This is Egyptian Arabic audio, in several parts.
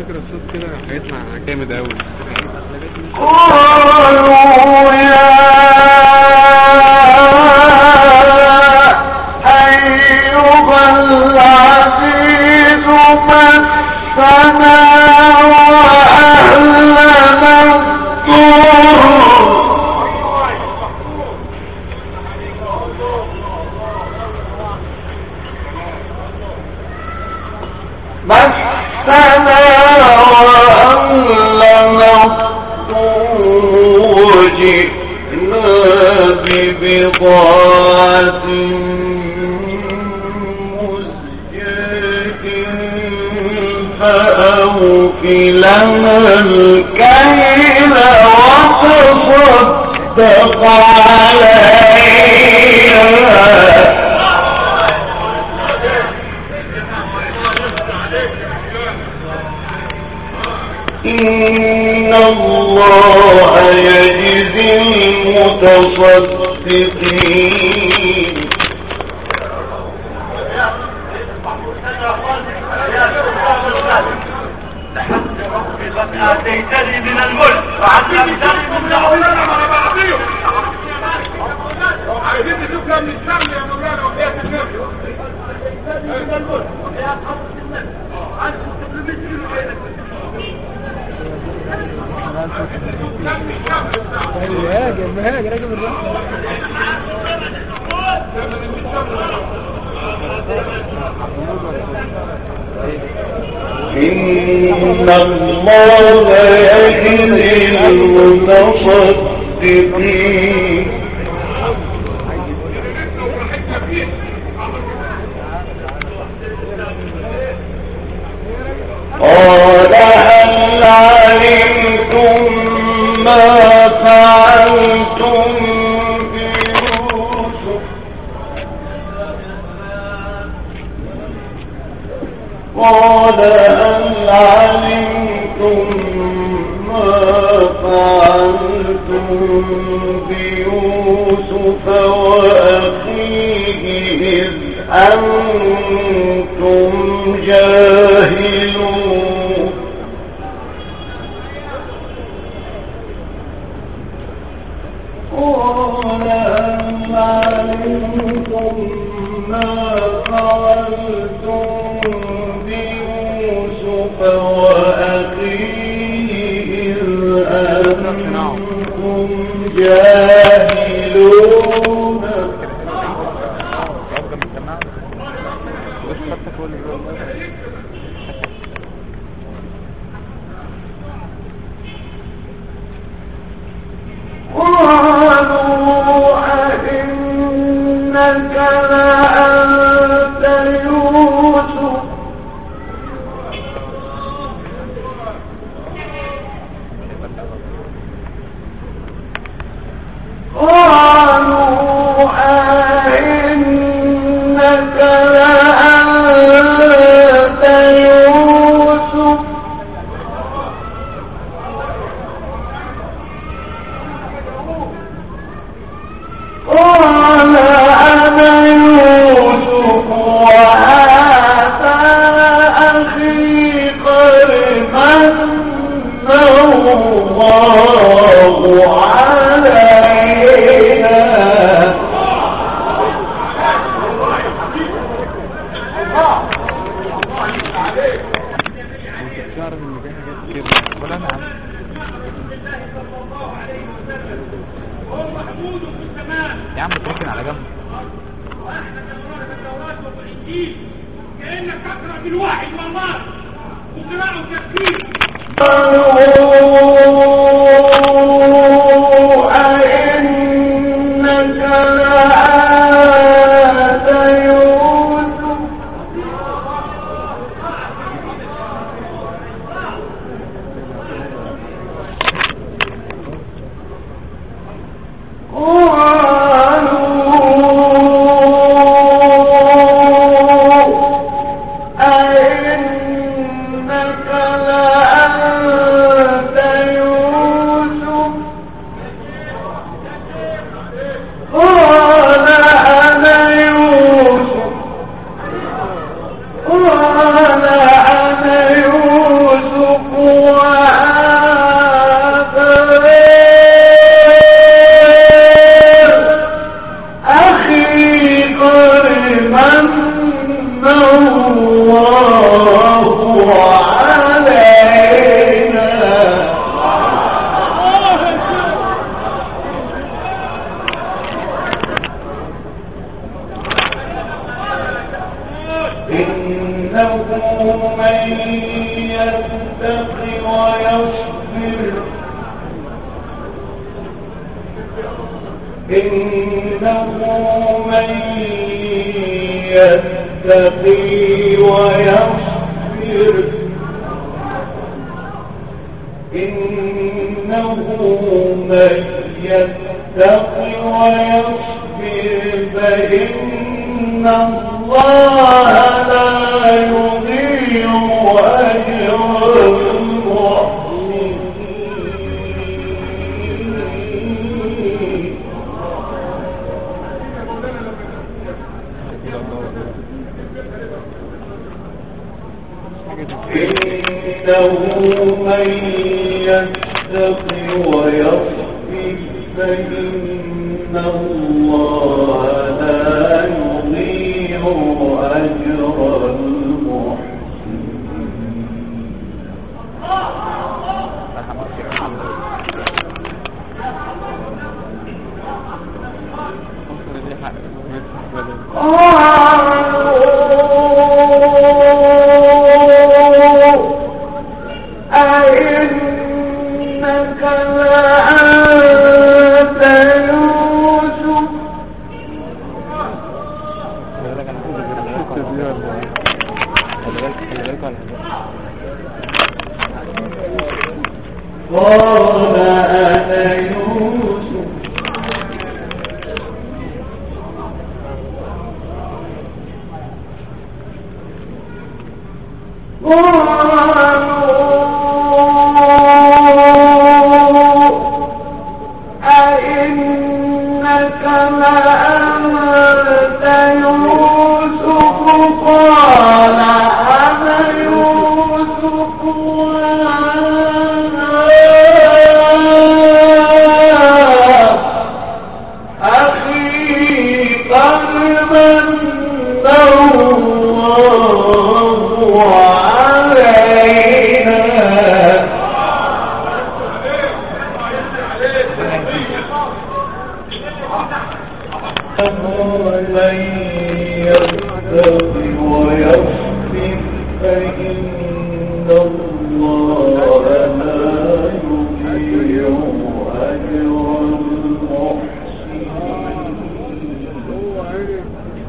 فكرة الصوت كده هيطلع جامد أوي قالوا يا أيها العزيز مسنا وأهلنا الضر مسنا وأهلنا الضر وجئنا ببضاعة مزجاة فأوكلنا الكيل وتصدق عليها إن الله يجزي المتصدقين آتيتني من الملك وعلمتني من العلوم عايزين نشوف من الشام يا مولانا وحياة النبي هاجر مهاجر راجل الرحمة إن الله يجزي المتصدقين قال هل علمتم ما فعلتم بيوسف قال هل علمتم ما فعلتم بيوسف وأخيه إذ أنتم جاهلون قال هل علمتم ما فعلتم بيوسف وأخيه إذ أنتم جاهلون أفضل من السماعة بس خدتك هو اللي بيقول قالوا أئنك لأنت يوسف قالوا أئنك لأنت يوسف قال أنا يوسف وهذا أخي قد من الله علينا تعرف ان دي حاجات كتير ولا انا عارف يا عم تركن على جنب كأنك تقرأ بالواحد والله وقراءة وتفكير أئنك لأنت يوسف قالوا أئنك لأنت الله علينا إنه من يتق ويصبر إنه من يتقي ويصبر إنه من يتقي ويصبر فإن الله لا يضيع أجر المحسنين إنه من يتق ويصبر فإن الله لا يضيع أجر المحسنين قالوا أئنك لأنت يوسف قال أنا يوسف قالوا أئنك لأنت يوسف قال أنا يوسف وأنا أخي قد من الله علينا من يتق ويصبر فإن الله لا يضيع أجر المحسنين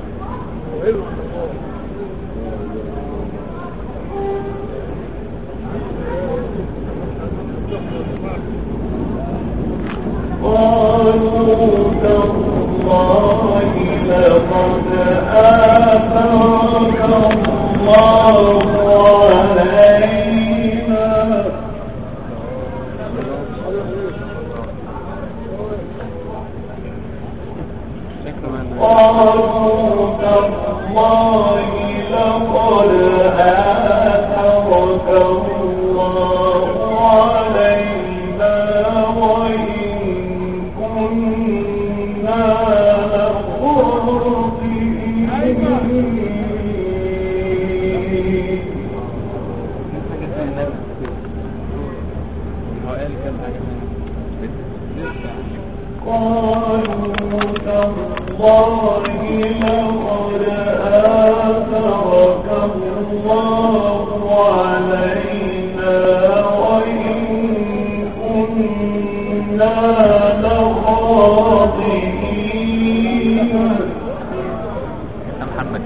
قالوا تالله لقد آثرك الله علينا قالوا تالله لقد آثرك الله علينا وإن كنا لخاطئين قالوا تالله لقد آثرك الله علينا وإن كنا لخاطئين محمد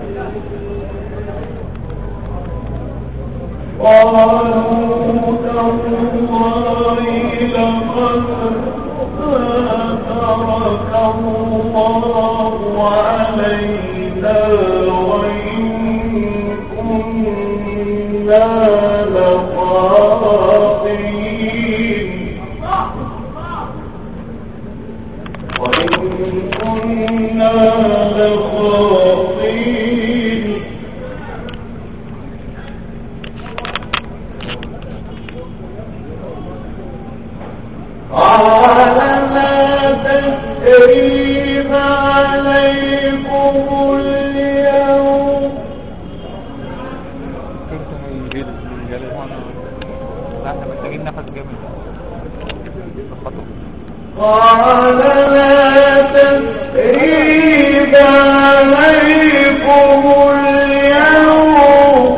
قالوا تالله لقد آثرك الله علينا وإن كنا لخاطئين وإن كنا لخاطئين قال لا تثريب عليكم اليوم جيل جالس لا احنا محتاجين نفس جامد خطوة قال لا تثريب عليكم اليوم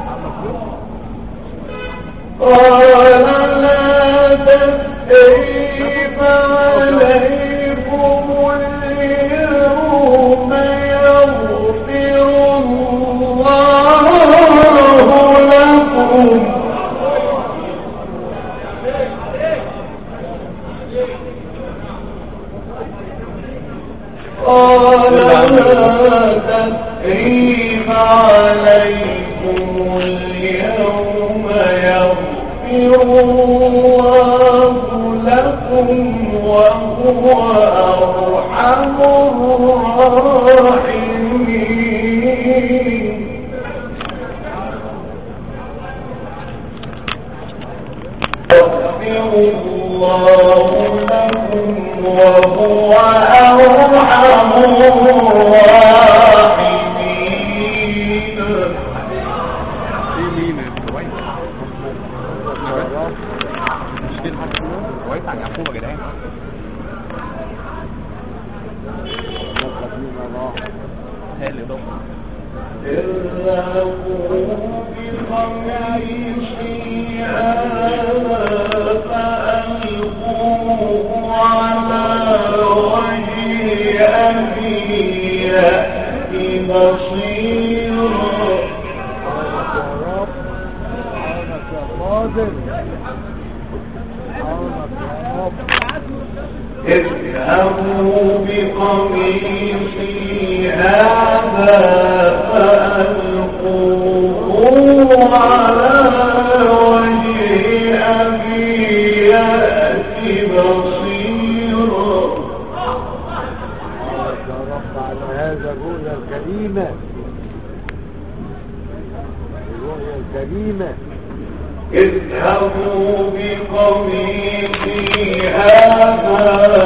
قال لا تثريب عليكم اليوم يغفر الله لكم قال لا تثريب عليكم اليوم يغفر الله لكم وهو أرحم الراحمين يغفر الله لكم وهو أرحم الراحمين في مين كويس مش كده كويس عن يعقوب يا جدعان هي اللي ضم اذهبوا بقميصي هذا فألقوه على وجه أبي يأت بصيرا اذهبوا بقميصي هذا فألقوه على وجه أبي يأت بصيرا هذا الرؤيا الكريمة الرؤيا الكريمة اذهبوا بقميصي هذا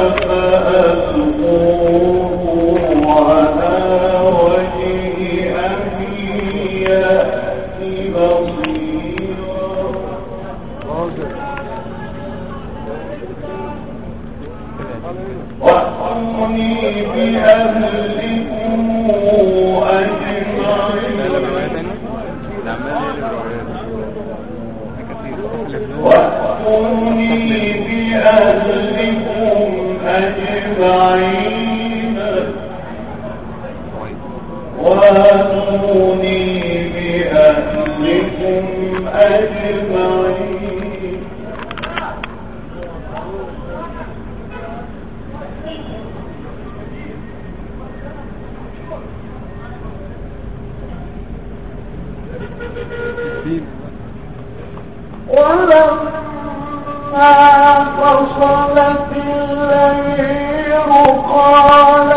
فألقوه على وجه أبي يأت بصيرا راجل وأتوني بأهلكم أجمعين وأتوني بأهلكم أجمعين وأتوني بأهلكم أجمعين ولما فصلت الليل قال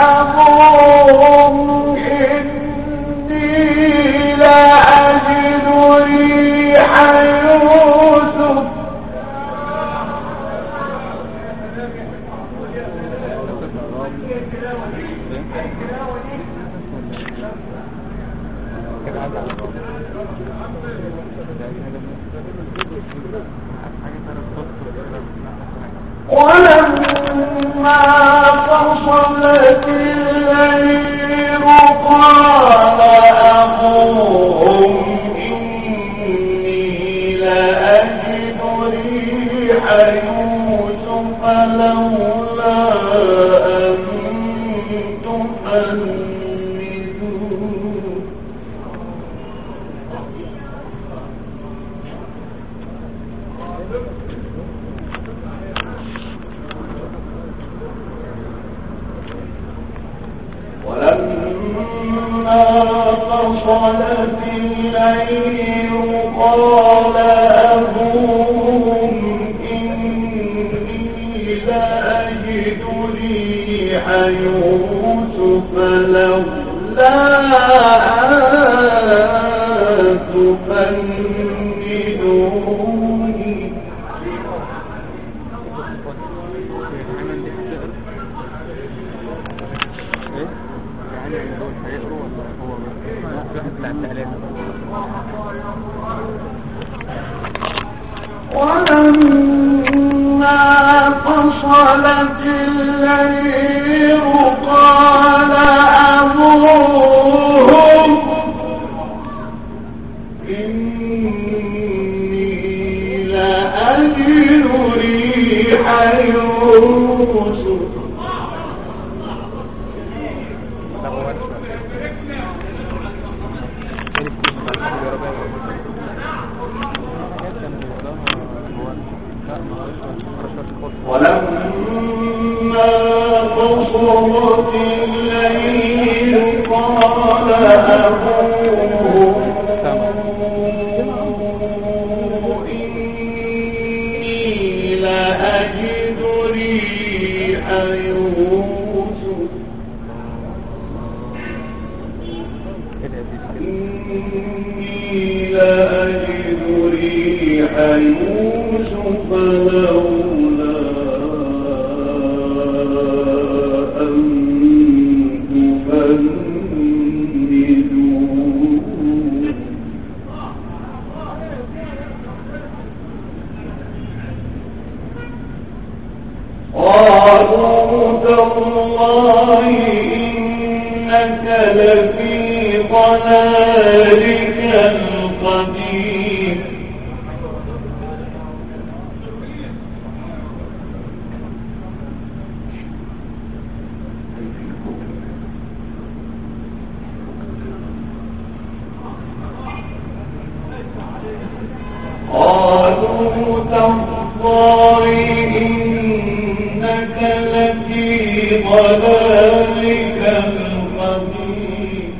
أبوهم إني لأجد ريح يوسف ولما فصلت الليل قال أبوهم إني لأجد ريح يوسف لولا أن تفندون ولما فصلت الليل قال أبوهم إني لأجد ريح يوسف لولا أن تفندوني ايه؟ يعني دول هيقروا ولا هو بس؟ واحد بتاع التعليم ولما فصلت الليل قال أبوهم إني لأجد ريح يوسف لا هو ماشي. تاني كتير بتاع الحمد يا رب يا رب. حاجات كان وراها هو لا ما عرفش خالص ولما بصرت الليل قال أبوهم إني لأجد ريح يوسف إني لأجد ريح يوسف لولا أن تفندون قالوا تالله إنك لفي ضلالك القديم قالوا تالله إنك لفي ضلالك القديم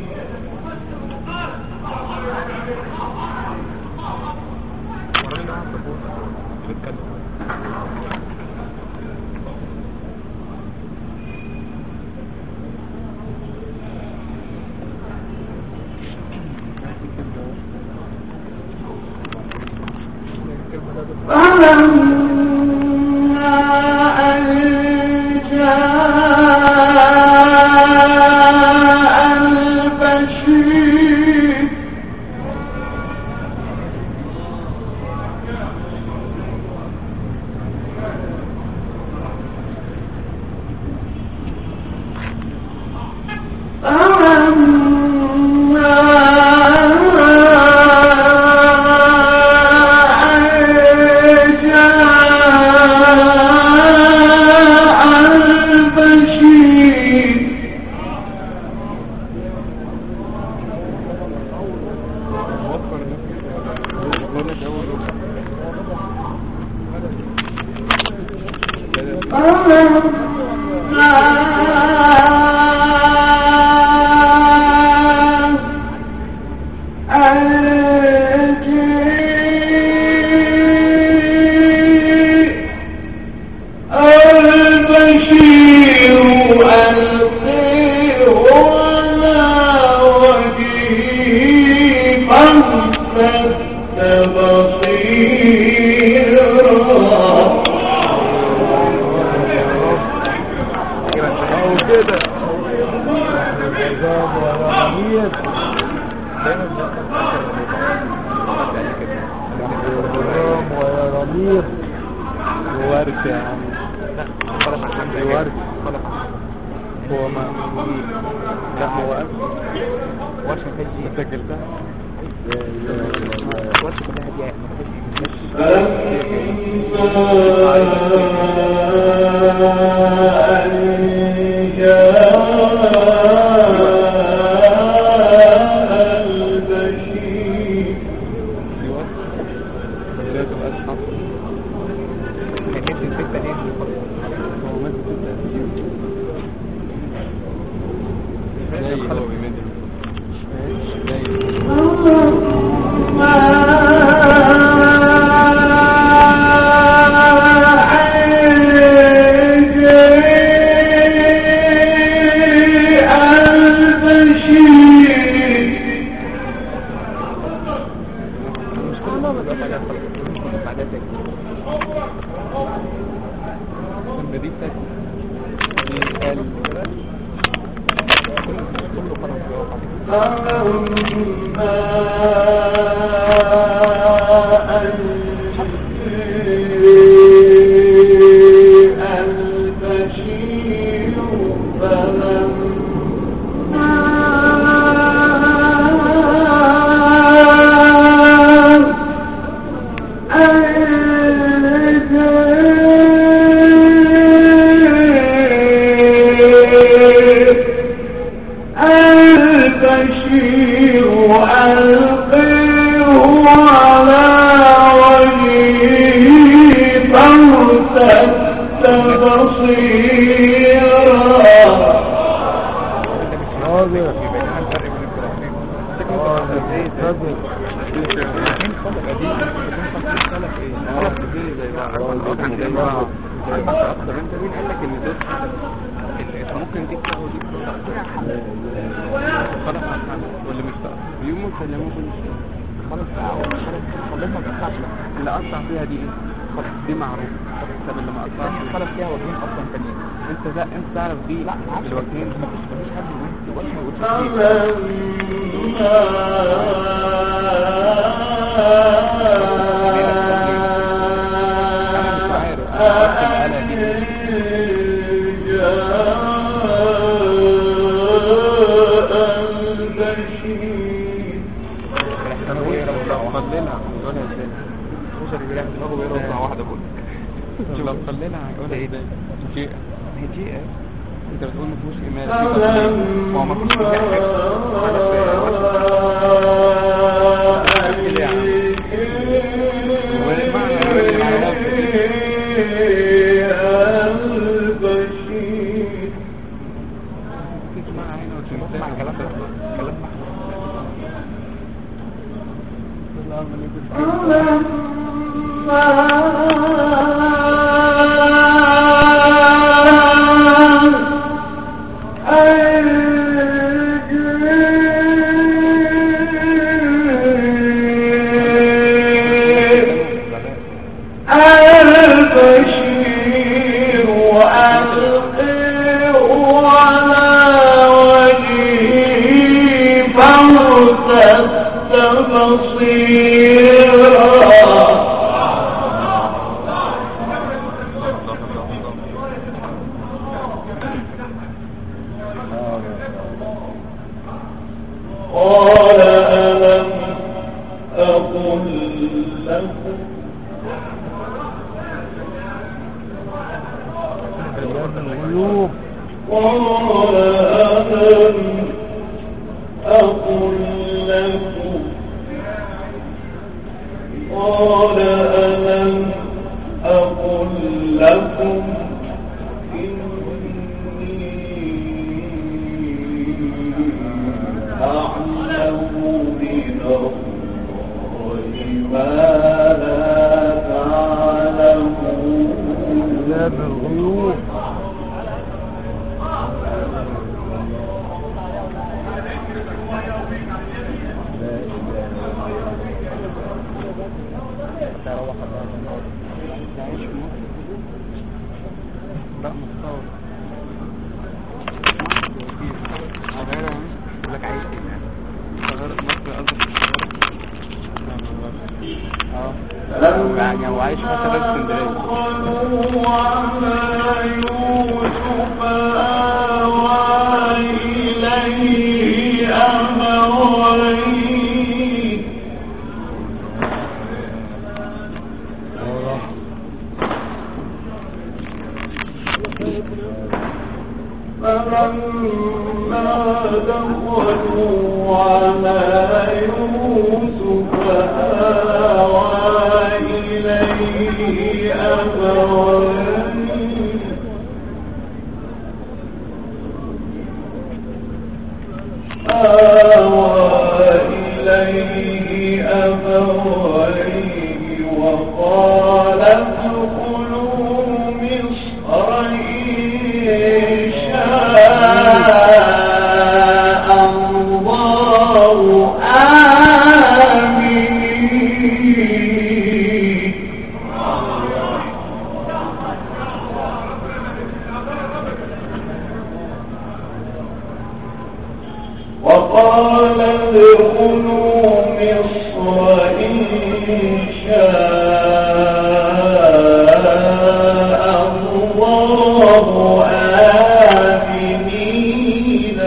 فلما أن جاء البشير فلما جاء البشير البشير ألقيه على وجهه فارتد بصيرا أو كده العظام والعميد العظام والعميد وارث يا عم لا خلق الحمد لله وارث. خلق هو ما لا هو أب ورشة فجي سجلتها لا إله إلا الله ورشة كلها دي لازم أصحى كانت الستة دي هو مات ستة جاي هو بيمد جاي مش كل مرة بقى حاجة خلاص بعدها تاني لما دي تاني قال كله خلاص بيقف عليه فلما الاثنين خلق قديم الاثنين خلق خلق ايه؟ خلق كتير زي بعض آه، زي بعض زي بعض اكتر انت مين قال لك ان دول انت ممكن دي تساوي دي خلاص ولا مش تقص يوم سلموا كل شيء خلاص خلاص ما تقطعش اللي قطع فيها دي ايه؟ خلاص دي معروف طب اللي ما قطعش خلاص فيها وجهين اصلا تانيين انت لا انت تعرف دي لا الوجهين مفيش مفيش حد يقول وجه ما يقولش دي. كانوا ايه لو خلينا هنقولها ازاي مش اللي بيريح دماغه بيرفع واحده بقول لو خلينا هنقولها ايه ده جيئة هي جيئة انت بتقول ما فيهوش ايمان هو ما فيهوش كده يا عم تسمع عينه وتسمع كلام كلام البشير وألقيه على وجهه فارتد بصيرا قال ألم أقل لكم الغيوب قال ألم أقل لكم قال ألم أقل لكم إني أعلم من الله ما لا تعلمون عذاب الغيوب لا متصور القاهرة يقول لك عايش ايه القاهرة مصر قصدي اه يعني هو عايش مثلا في اسكندرية دخلوا على يوسف آوى إليه أبويه فلما دخلوا على يوسف آوى إليه أبويه آوى إليه أبويه وقال ادخلوا مصر إن شاء الله آمين وقال ادخلوا مصر إن شاء الله آمنين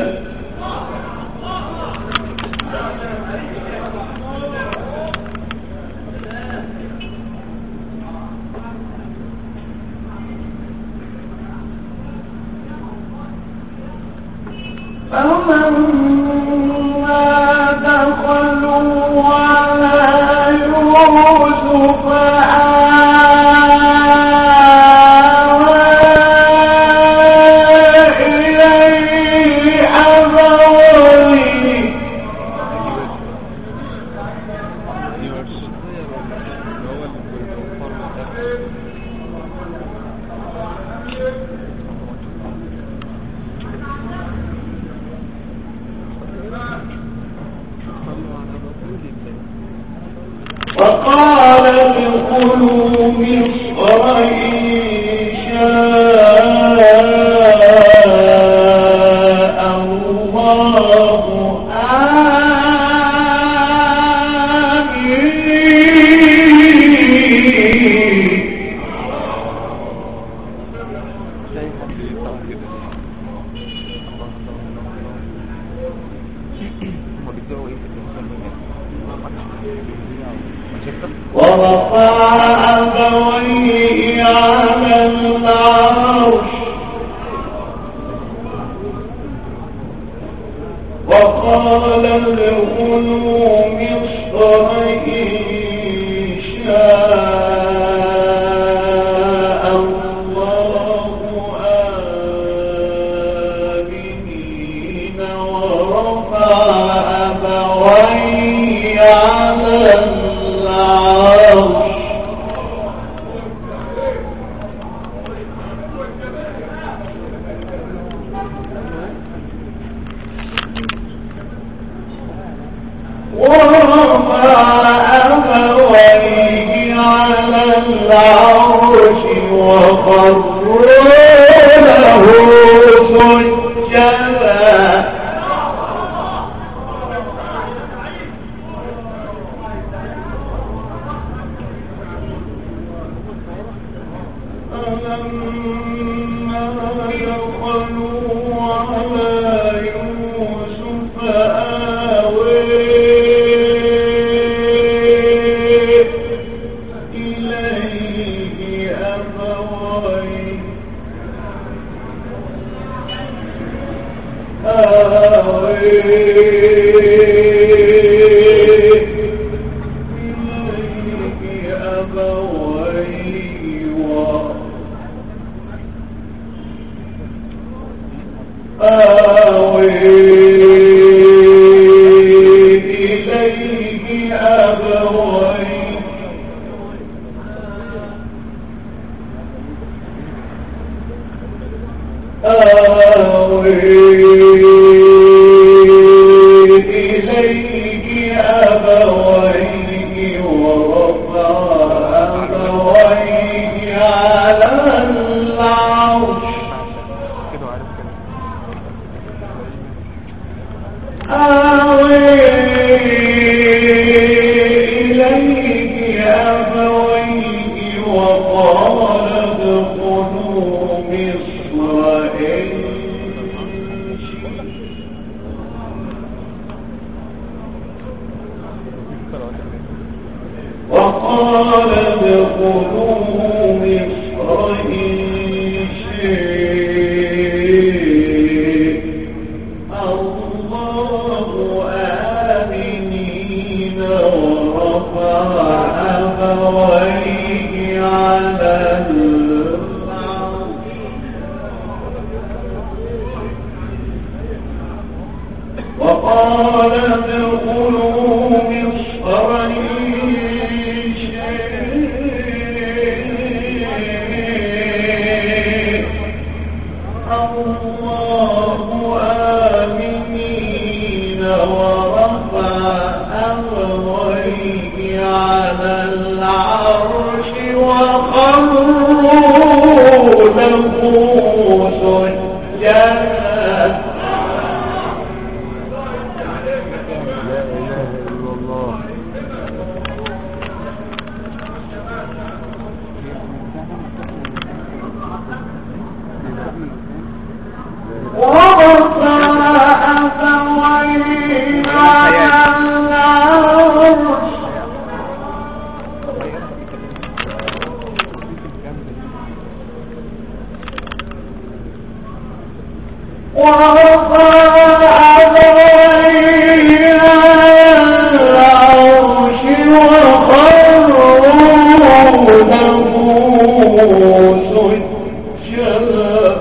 فلما دخلوا على يوسف آوى إليه أبويه فقال ادخلوا مصر إن شاء الله آمين هم بيبدأوا ايه في الإنسان ورفع أبويه على العرش وقال ادخلوا مصر إن شاء الله آمنين ورفع أبويه على العرش ورفع أبويه على العرش وخروا له سجدا فلما دخلوا على يوسف آوي إليه أبويه آوي إليه أبويه و آوي إليه أبويه آوي إليه أبويه ورفع أبويه على العرش كده عارف كده آوي إليه أبويه وقال ادخلوا مصر إن شئتم وقال ادخلوا مصر إن شئتم الله آمنين ورفع أبويه على العرش وقال ادخلوا مصر إن شئتم الله آمنين ورفع أبويه على العرش وخروا له سجدا لا إله إلا الله ورفع أبويه على العرش ورفع أبويه على العرش وخروا له سجدا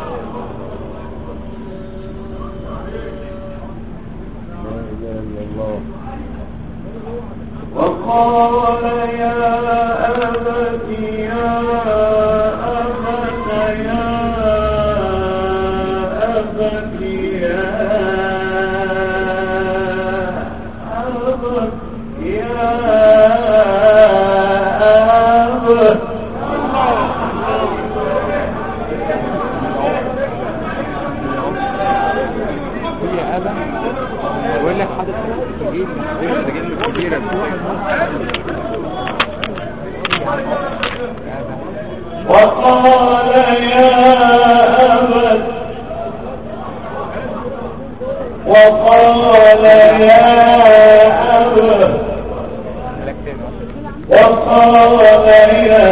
لا إله إلا الله وقال يا أبت قول يا ابا بقول لك حضرتك تجيب تجيب كبيره وقال يا أبت وقال يا أبت لك تاني وقال يا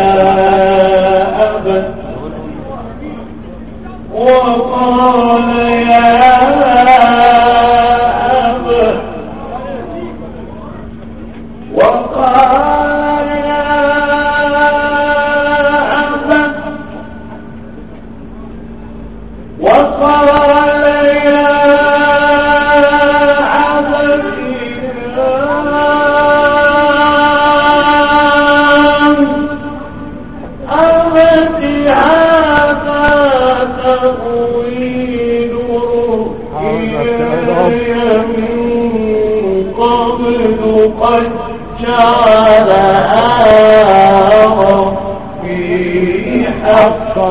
أبت وقال يا أبت وقال يا أبت وقال يا أبت أبت هذا تأويل رؤياي من قبل قد جعلها ربي حقا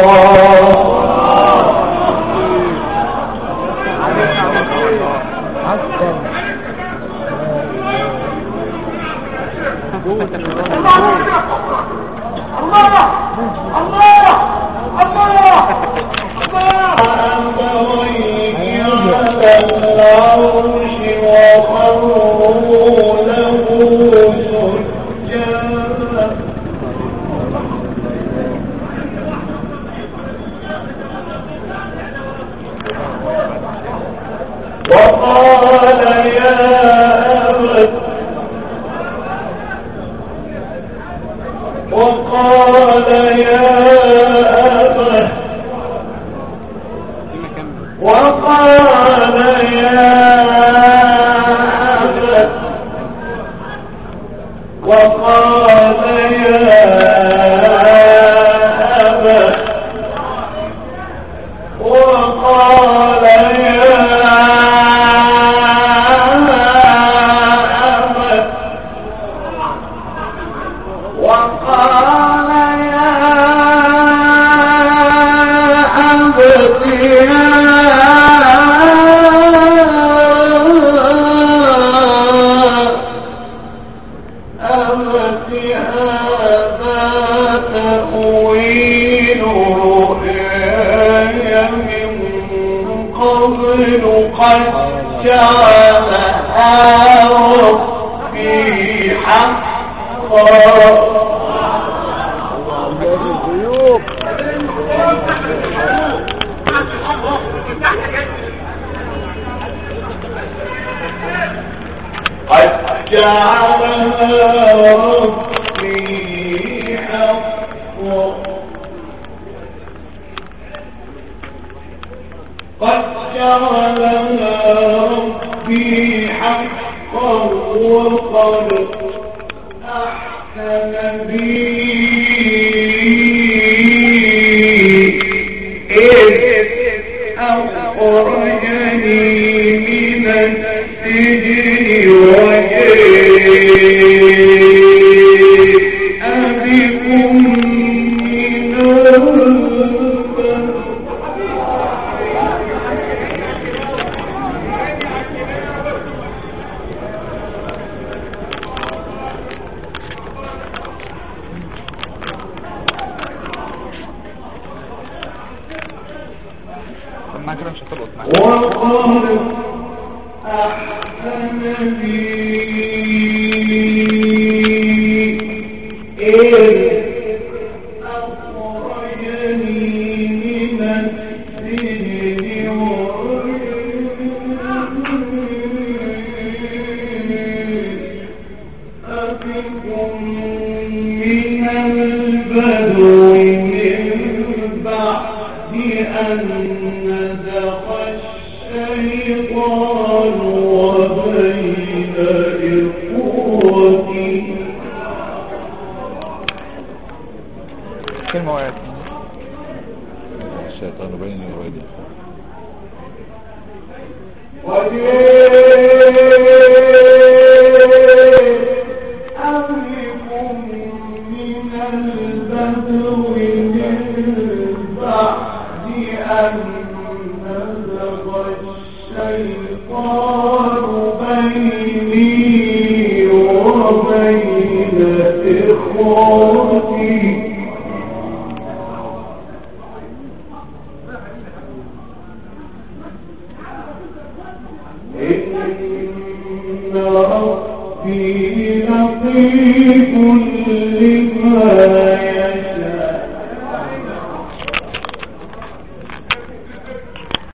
أبويه على العرش وخروا له سجدا وقال يا أبت وقال يا أبت في مكان وقال يا أبت وقال يا أبت وقال يا أبت وقال يا أبت يا أبت هذا تأويل رؤياي من قبل قد جعلها ربي حقا قد جعلها ربي حقا قد جعلها ربي حقا وقد أحسن بي إذ أخرجني من السجن وجاء بكم من البر طب ما كده مش هتلقط معاك وقد أحسن بي إذ أخرجني من السجن أبكم من البدو من بعد أن نزغ الشيطان وبين إخوتي كلمة وقعت الشيطان بيني وبينك أملكم من البدو من بعد أن نزغ الشيطان بيني وبين إخوتي إن ربي لطيف